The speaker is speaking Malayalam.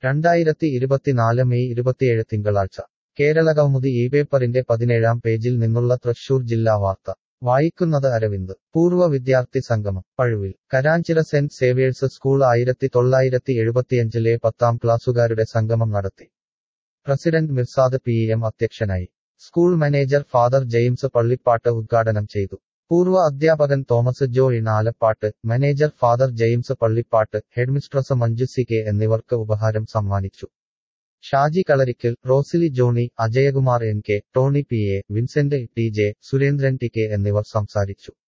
രണ്ടായിരത്തി ഇരുപത്തിനാല് മെയ് ഇരുപത്തിയേഴ് തിങ്കളാഴ്ച കേരള കൗമുദി ഈ പേപ്പറിന്റെ പതിനേഴാം പേജിൽ നിന്നുള്ള തൃശൂർ ജില്ലാ വാർത്ത വായിക്കുന്നത് അരവിന്ദ് പൂർവ്വ വിദ്യാർത്ഥി സംഗമം Pazhuvil Karanchira Saint Xavier's school ആയിരത്തി തൊള്ളായിരത്തി എഴുപത്തിയഞ്ചിലെ പത്താം ക്ലാസ്സുകാരുടെ സംഗമം നടത്തി പ്രസിഡന്റ് മിർസാദ് പി എം അധ്യക്ഷനായി school manager father James Pallippattu ഉദ്ഘാടനം ചെയ്തു പൂർവ്വ അധ്യാപകൻ Thomas Joy Nalappattu manager father James Pallippattu headmistress Manju C K എന്നിവർക്ക് ഉപഹാരം സമ്മാനിച്ചു Shaji Kalarikkal Rosily Johnny Ajayakumar N K Tony P A Vincent T J Surendran T K എന്നിവർ സംസാരിച്ചു